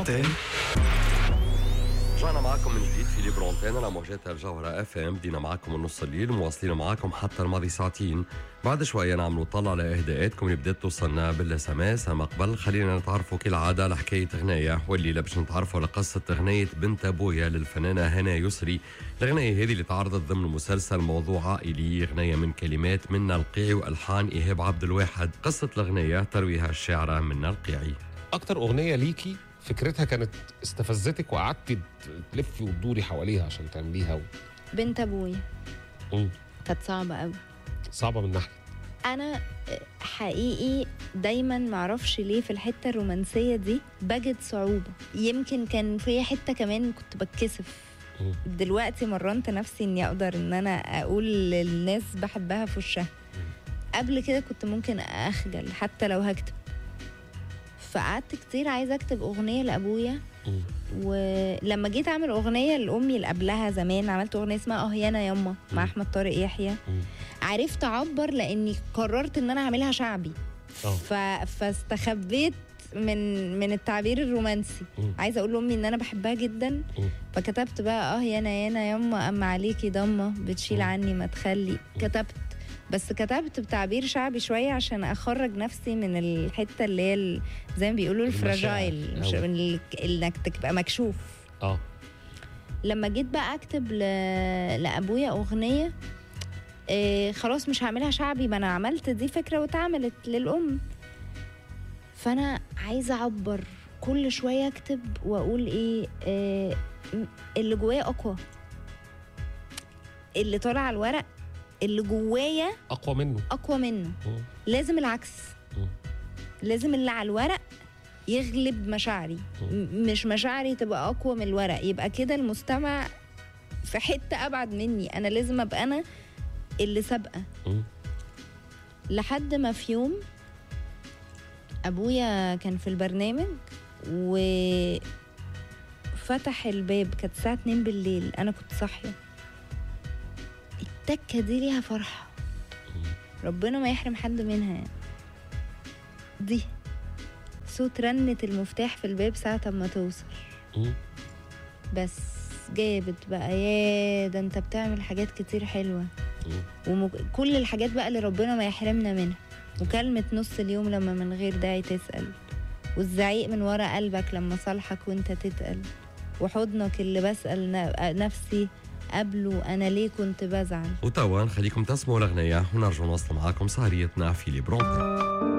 Antenne رجعنا معكم من جديد في ليبرو انتين على موجات الجوهرة اف ام بدينا معكم من نص الليل ومواصلين معكم حتى الماضي ساعتين بعد شوية نعملوا طلع لاهداءاتكم اللي بدات توصلنا بالاس ام اس اما قبل خلينا نتعرفوا كالعادة لحكاية غناية والليلة باش نتعرفوا لقصة غناية بنت ابويا للفنانة هنا يسري الغناية هذه اللي تعرضت ضمن مسلسل موضوع عائلي غناية من كلمات منا القيعي والحان ايهاب عبد الواحد قصة الغناية ترويها الشاعرة منا القيعي اكتر اغنيه ليكي فكرتها كانت استفزتك وقعدتي تلفي وتدوري حواليها عشان تعمليها و... بنت ابويا مم. كانت صعبه قوي صعبه من ناحيه انا حقيقي دايما معرفش ليه في الحته الرومانسيه دي بجد صعوبه يمكن كان في حته كمان كنت بتكسف مم. دلوقتي مرنت نفسي اني اقدر ان انا اقول للناس بحبها في وشها قبل كده كنت ممكن اخجل حتى لو هكتب فقعدت كتير عايزه اكتب اغنيه لابويا مم. ولما جيت اعمل اغنيه لامي اللي قبلها زمان عملت اغنيه اسمها اه يانا يما مع مم. احمد طارق يحيى مم. عرفت اعبر لاني قررت ان انا اعملها شعبي اه ف... فاستخبيت من من التعبير الرومانسي مم. عايزه اقول لامي ان انا بحبها جدا مم. فكتبت بقى اه يانا يانا يما اما عليكي ضمه بتشيل مم. عني ما تخلي كتبت بس كتبت بتعبير شعبي شويه عشان اخرج نفسي من الحته اللي هي ال- زي ما بيقولوا المشاعر الفراجايل مش أوي. من ال- انك تبقى مكشوف اه لما جيت بقى اكتب ل... لابويا اغنيه إيه خلاص مش هعملها شعبي ما انا عملت دي فكره واتعملت للام فانا عايزه اعبر كل شويه اكتب واقول ايه, إيه م- اللي جوايا اقوى اللي طالع على الورق اللي جوايا اقوى منه اقوى منه مم. لازم العكس مم. لازم اللي على الورق يغلب مشاعري م- مش مشاعري تبقى اقوى من الورق يبقى كده المستمع في حته ابعد مني انا لازم ابقى انا اللي سابقه مم. لحد ما في يوم ابويا كان في البرنامج وفتح الباب كانت الساعه 2 بالليل انا كنت صاحيه التكه دي ليها فرحه ربنا ما يحرم حد منها يعني. دي صوت رنة المفتاح في الباب ساعة ما توصل مم. بس جابت بقى يا ده انت بتعمل حاجات كتير حلوة مم. وكل الحاجات بقى اللي ربنا ما يحرمنا منها مكالمة نص اليوم لما من غير داعي تسأل والزعيق من ورا قلبك لما صالحك وانت تتقل وحضنك اللي بسأل ن- نفسي قبله أنا ليه كنت بزعل وتوا نخليكم تسمعوا الغنية ونرجع نواصل معاكم سهريتنا في ليبرو انتين